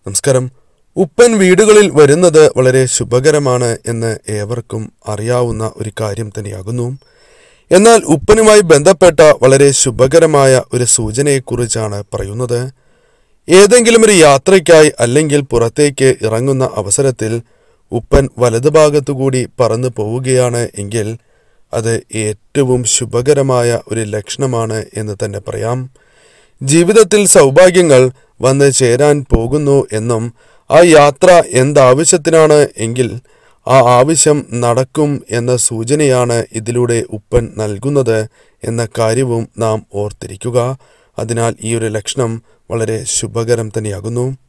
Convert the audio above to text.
നമസ്കാരം ഉപ്പൻ വീടുകളിൽ വരുന്നത് വളരെ ശുഭകരമാണ് എന്ന് ഏവർക്കും അറിയാവുന്ന ഒരു കാര്യം തന്നെയാകുന്നു എന്നാൽ ഉപ്പനുമായി ബന്ധപ്പെട്ട വളരെ ശുഭകരമായ ഒരു സൂചനയെക്കുറിച്ചാണ് പറയുന്നത് ഏതെങ്കിലും ഒരു യാത്രയ്ക്കായി അല്ലെങ്കിൽ പുറത്തേക്ക് ഇറങ്ങുന്ന അവസരത്തിൽ ഉപ്പൻ വലതുഭാഗത്തുകൂടി പറന്നു പോവുകയാണ് എങ്കിൽ അത് ഏറ്റവും ശുഭകരമായ ഒരു ലക്ഷണമാണ് എന്ന് തന്നെ പറയാം ജീവിതത്തിൽ സൗഭാഗ്യങ്ങൾ വന്ന് ചേരാൻ പോകുന്നു എന്നും ആ യാത്ര എന്താവശ്യത്തിനാണ് എങ്കിൽ ആ ആവശ്യം നടക്കും എന്ന സൂചനയാണ് ഇതിലൂടെ ഉപ്പൻ നൽകുന്നത് എന്ന കാര്യവും നാം ഓർത്തിരിക്കുക അതിനാൽ ഈ ഒരു ലക്ഷണം വളരെ ശുഭകരം തന്നെയാകുന്നു